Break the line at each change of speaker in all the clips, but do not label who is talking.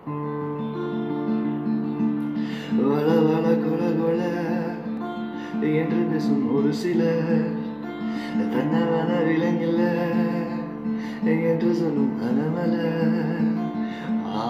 வள வள கொல கொல என்று பேசும் ஒரு சிலர் தன்னவன விலங்கில்ல என்று சொல்லும் கனமல ஆ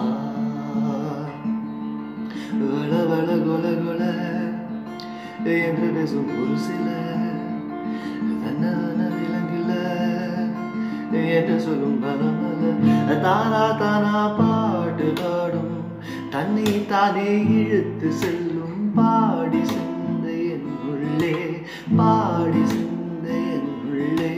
வள வள கொல கொல என்று பேசும் ஒரு சிலர் தன்னவன விலங்கில்ல என்று சொல்லும் கனமல தானா தானா பாட்டு பாடும் தன்னை தானே இழுத்து செல்லும் பாடி சிந்த என் உள்ளே பாடி சிந்த என் உள்ளே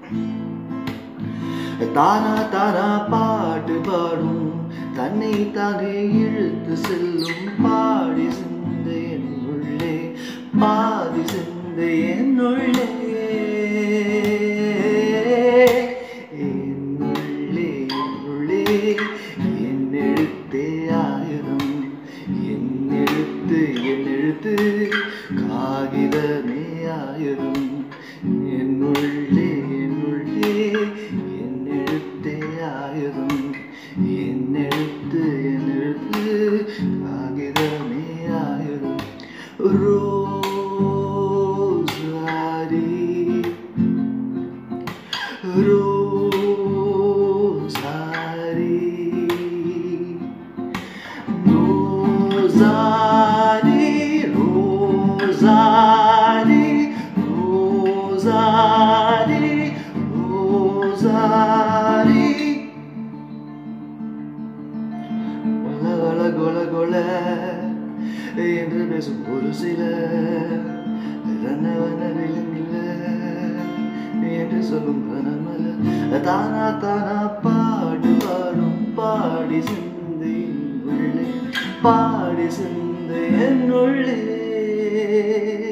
தானா தானா பாட்டு பாடும் தன்னை தானே இழுத்து செல்லும் பாடி சிந்த என் உள்ளே பாடி சிந்த என் உள்ளே என் உள்ளே என் உள்ளே என் எழுத்தே ஆயிரம் என் எழுத்து என் எழுத்து காகிதமே ஆயிரம் என் உள்ளே என் உள்ளே என் எழுத்தே ஆயிரம் என் எழுத்து என் எழுத்து காகிதமே ஆயிரம் ரோசாரி ரோசாரி ரோசாரி ரோசாரி ரோசாரி வள வள கொல கொல என்று பேசும் ஒரு சில ரன்னவன விலங்கில்ல என்று சொல்லும் கனமல தானா தானா பாடு பாடும் பாடி சிந்து என் உள்ளே பாடி சிந்து என் உள்ளே